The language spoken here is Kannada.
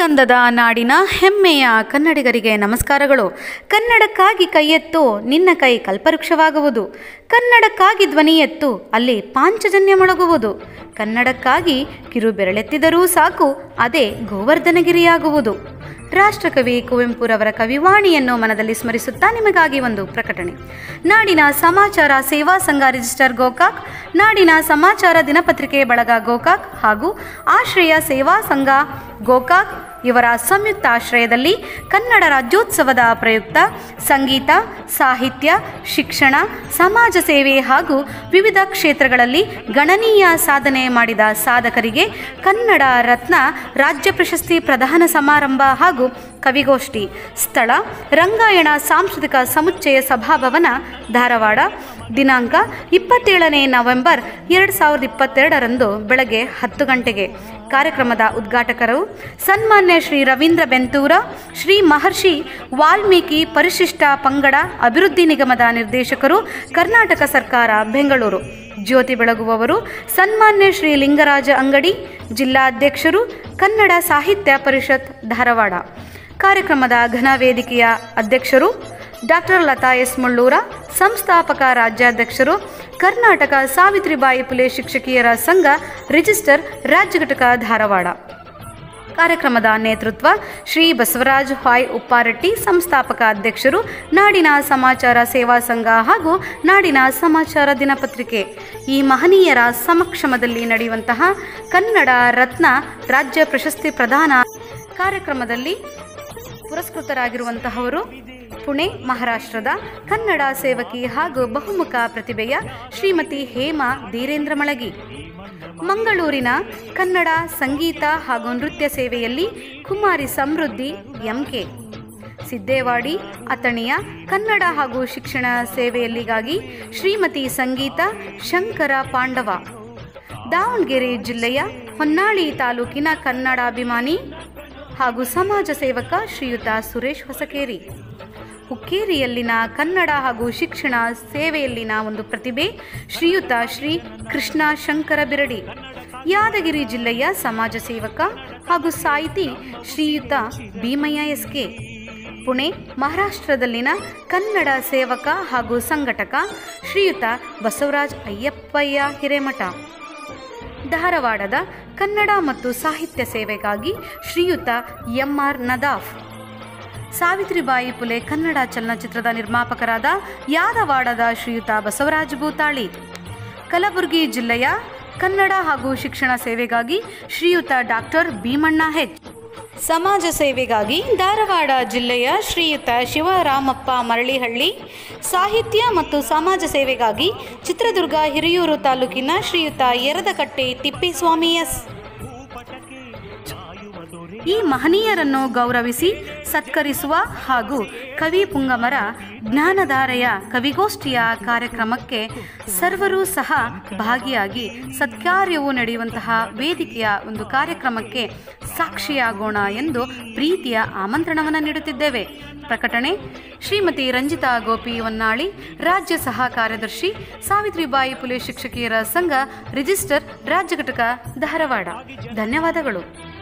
ಚಂದದ ನಾಡಿನ ಹೆಮ್ಮೆಯ ಕನ್ನಡಿಗರಿಗೆ ನಮಸ್ಕಾರಗಳು ಕನ್ನಡಕ್ಕಾಗಿ ಕೈ ಎತ್ತು ನಿನ್ನ ಕೈ ಕಲ್ಪವೃಕ್ಷವಾಗುವುದು ಕನ್ನಡಕ್ಕಾಗಿ ಧ್ವನಿ ಎತ್ತು ಅಲ್ಲಿ ಪಾಂಚಜನ್ಯ ಮೊಳಗುವುದು ಕನ್ನಡಕ್ಕಾಗಿ ಕಿರು ಬೆರಳೆತ್ತಿದರೂ ಸಾಕು ಅದೇ ಗೋವರ್ಧನಗಿರಿಯಾಗುವುದು ರಾಷ್ಟ್ರಕವಿ ಕುವೆಂಪುರವರ ಕವಿವಾಣಿಯನ್ನು ಮನದಲ್ಲಿ ಸ್ಮರಿಸುತ್ತಾ ನಿಮಗಾಗಿ ಒಂದು ಪ್ರಕಟಣೆ ನಾಡಿನ ಸಮಾಚಾರ ಸೇವಾ ಸಂಘ ರಿಜಿಸ್ಟರ್ ಗೋಕಾಕ್ ನಾಡಿನ ಸಮಾಚಾರ ದಿನಪತ್ರಿಕೆ ಬಳಗ ಗೋಕಾಕ್ ಹಾಗೂ ಆಶ್ರಯ ಸೇವಾ ಸಂಘ ಗೋಕಾಕ್ ಇವರ ಸಂಯುಕ್ತ ಆಶ್ರಯದಲ್ಲಿ ಕನ್ನಡ ರಾಜ್ಯೋತ್ಸವದ ಪ್ರಯುಕ್ತ ಸಂಗೀತ ಸಾಹಿತ್ಯ ಶಿಕ್ಷಣ ಸಮಾಜ ಸೇವೆ ಹಾಗೂ ವಿವಿಧ ಕ್ಷೇತ್ರಗಳಲ್ಲಿ ಗಣನೀಯ ಸಾಧನೆ ಮಾಡಿದ ಸಾಧಕರಿಗೆ ಕನ್ನಡ ರತ್ನ ರಾಜ್ಯ ಪ್ರಶಸ್ತಿ ಪ್ರದಾನ ಸಮಾರಂಭ ಹಾಗೂ ಕವಿಗೋಷ್ಠಿ ಸ್ಥಳ ರಂಗಾಯಣ ಸಾಂಸ್ಕೃತಿಕ ಸಮುಚ್ಚಯ ಸಭಾಭವನ ಧಾರವಾಡ ದಿನಾಂಕ ಇಪ್ಪತ್ತೇಳನೇ ನವೆಂಬರ್ ಎರಡು ಸಾವಿರದ ಇಪ್ಪತ್ತೆರಡರಂದು ಬೆಳಗ್ಗೆ ಹತ್ತು ಗಂಟೆಗೆ ಕಾರ್ಯಕ್ರಮದ ಉದ್ಘಾಟಕರು ಸನ್ಮಾನ್ಯ ಶ್ರೀ ರವೀಂದ್ರ ಬೆಂತೂರ ಶ್ರೀ ಮಹರ್ಷಿ ವಾಲ್ಮೀಕಿ ಪರಿಶಿಷ್ಟ ಪಂಗಡ ಅಭಿವೃದ್ಧಿ ನಿಗಮದ ನಿರ್ದೇಶಕರು ಕರ್ನಾಟಕ ಸರ್ಕಾರ ಬೆಂಗಳೂರು ಜ್ಯೋತಿ ಬೆಳಗುವವರು ಸನ್ಮಾನ್ಯ ಶ್ರೀ ಲಿಂಗರಾಜ ಅಂಗಡಿ ಜಿಲ್ಲಾಧ್ಯಕ್ಷರು ಕನ್ನಡ ಸಾಹಿತ್ಯ ಪರಿಷತ್ ಧಾರವಾಡ ಕಾರ್ಯಕ್ರಮದ ಘನ ವೇದಿಕೆಯ ಅಧ್ಯಕ್ಷರು ಡಾಕ್ಟರ್ ಲತಾ ಎಸ್ ಮುಳ್ಳೂರ ಸಂಸ್ಥಾಪಕ ರಾಜ್ಯಾಧ್ಯಕ್ಷರು ಕರ್ನಾಟಕ ಸಾವಿತ್ರಿಬಾಯಿ ಪುಲೆ ಶಿಕ್ಷಕಿಯರ ಸಂಘ ರಿಜಿಸ್ಟರ್ ರಾಜ್ಯ ಘಟಕ ಧಾರವಾಡ ಕಾರ್ಯಕ್ರಮದ ನೇತೃತ್ವ ಶ್ರೀ ಬಸವರಾಜ್ ಹಾಯ್ ಉಪ್ಪಾರಟ್ಟಿ ಸಂಸ್ಥಾಪಕ ಅಧ್ಯಕ್ಷರು ನಾಡಿನ ಸಮಾಚಾರ ಸೇವಾ ಸಂಘ ಹಾಗೂ ನಾಡಿನ ಸಮಾಚಾರ ದಿನಪತ್ರಿಕೆ ಈ ಮಹನೀಯರ ಸಮಕ್ಷಮದಲ್ಲಿ ನಡೆಯುವಂತಹ ಕನ್ನಡ ರತ್ನ ರಾಜ್ಯ ಪ್ರಶಸ್ತಿ ಪ್ರದಾನ ಕಾರ್ಯಕ್ರಮದಲ್ಲಿ ಪುರಸ್ಕೃತರಾಗಿರುವಂತಹವರು ಪುಣೆ ಮಹಾರಾಷ್ಟ್ರದ ಕನ್ನಡ ಸೇವಕಿ ಹಾಗೂ ಬಹುಮುಖ ಪ್ರತಿಭೆಯ ಶ್ರೀಮತಿ ಹೇಮಾ ಧೀರೇಂದ್ರ ಮಳಗಿ ಮಂಗಳೂರಿನ ಕನ್ನಡ ಸಂಗೀತ ಹಾಗೂ ನೃತ್ಯ ಸೇವೆಯಲ್ಲಿ ಕುಮಾರಿ ಸಮೃದ್ಧಿ ಎಂಕೆ ಸಿದ್ದೇವಾಡಿ ಅಥಣಿಯ ಕನ್ನಡ ಹಾಗೂ ಶಿಕ್ಷಣ ಸೇವೆಯಲ್ಲಿಗಾಗಿ ಶ್ರೀಮತಿ ಸಂಗೀತ ಶಂಕರ ಪಾಂಡವ ದಾವಣಗೆರೆ ಜಿಲ್ಲೆಯ ಹೊನ್ನಾಳಿ ತಾಲೂಕಿನ ಕನ್ನಡಾಭಿಮಾನಿ ಹಾಗೂ ಸಮಾಜ ಸೇವಕ ಶ್ರೀಯುತ ಸುರೇಶ್ ಹೊಸಕೇರಿ ಹುಕ್ಕೇರಿಯಲ್ಲಿನ ಕನ್ನಡ ಹಾಗೂ ಶಿಕ್ಷಣ ಸೇವೆಯಲ್ಲಿನ ಒಂದು ಪ್ರತಿಭೆ ಶ್ರೀಯುತ ಶ್ರೀ ಕೃಷ್ಣ ಶಂಕರ ಬಿರಡಿ ಯಾದಗಿರಿ ಜಿಲ್ಲೆಯ ಸಮಾಜ ಸೇವಕ ಹಾಗೂ ಸಾಹಿತಿ ಶ್ರೀಯುತ ಭೀಮಯ್ಯ ಎಸ್ಕೆ ಪುಣೆ ಮಹಾರಾಷ್ಟ್ರದಲ್ಲಿನ ಕನ್ನಡ ಸೇವಕ ಹಾಗೂ ಸಂಘಟಕ ಶ್ರೀಯುತ ಬಸವರಾಜ್ ಅಯ್ಯಪ್ಪಯ್ಯ ಹಿರೇಮಠ ಧಾರವಾಡದ ಕನ್ನಡ ಮತ್ತು ಸಾಹಿತ್ಯ ಸೇವೆಗಾಗಿ ಶ್ರೀಯುತ ಎಂಆರ್ ನದಾಫ್ ಸಾವಿತ್ರಿಬಾಯಿ ಪುಲೆ ಕನ್ನಡ ಚಲನಚಿತ್ರದ ನಿರ್ಮಾಪಕರಾದ ಯಾದವಾಡದ ಶ್ರೀಯುತ ಬಸವರಾಜ ಭೂತಾಳಿ ಕಲಬುರಗಿ ಜಿಲ್ಲೆಯ ಕನ್ನಡ ಹಾಗೂ ಶಿಕ್ಷಣ ಸೇವೆಗಾಗಿ ಶ್ರೀಯುತ ಡಾಕ್ಟರ್ ಭೀಮಣ್ಣ ಹೆಚ್ ಸಮಾಜ ಸೇವೆಗಾಗಿ ಧಾರವಾಡ ಜಿಲ್ಲೆಯ ಶ್ರೀಯುತ ಶಿವರಾಮಪ್ಪ ಮರಳಿಹಳ್ಳಿ ಸಾಹಿತ್ಯ ಮತ್ತು ಸಮಾಜ ಸೇವೆಗಾಗಿ ಚಿತ್ರದುರ್ಗ ಹಿರಿಯೂರು ತಾಲೂಕಿನ ಶ್ರೀಯುತ ಯರದಕಟ್ಟೆ ತಿಪ್ಪೇಸ್ವಾಮಿ ಎಸ್ ಈ ಮಹನೀಯರನ್ನು ಗೌರವಿಸಿ ಸತ್ಕರಿಸುವ ಹಾಗೂ ಕವಿ ಪುಂಗಮರ ಜ್ಞಾನಧಾರೆಯ ಕವಿಗೋಷ್ಠಿಯ ಕಾರ್ಯಕ್ರಮಕ್ಕೆ ಸರ್ವರೂ ಸಹ ಭಾಗಿಯಾಗಿ ಸತ್ಕಾರ್ಯವು ನಡೆಯುವಂತಹ ವೇದಿಕೆಯ ಒಂದು ಕಾರ್ಯಕ್ರಮಕ್ಕೆ ಸಾಕ್ಷಿಯಾಗೋಣ ಎಂದು ಪ್ರೀತಿಯ ಆಮಂತ್ರಣವನ್ನು ನೀಡುತ್ತಿದ್ದೇವೆ ಪ್ರಕಟಣೆ ಶ್ರೀಮತಿ ರಂಜಿತಾ ಗೋಪಿ ಹೊನ್ನಾಳಿ ರಾಜ್ಯ ಸಹ ಕಾರ್ಯದರ್ಶಿ ಸಾವಿತ್ರಿಬಾಯಿ ಪುಲೆ ಶಿಕ್ಷಕಿಯರ ಸಂಘ ರಿಜಿಸ್ಟರ್ ರಾಜ್ಯ ಘಟಕ ಧಾರವಾಡ ಧನ್ಯವಾದಗಳು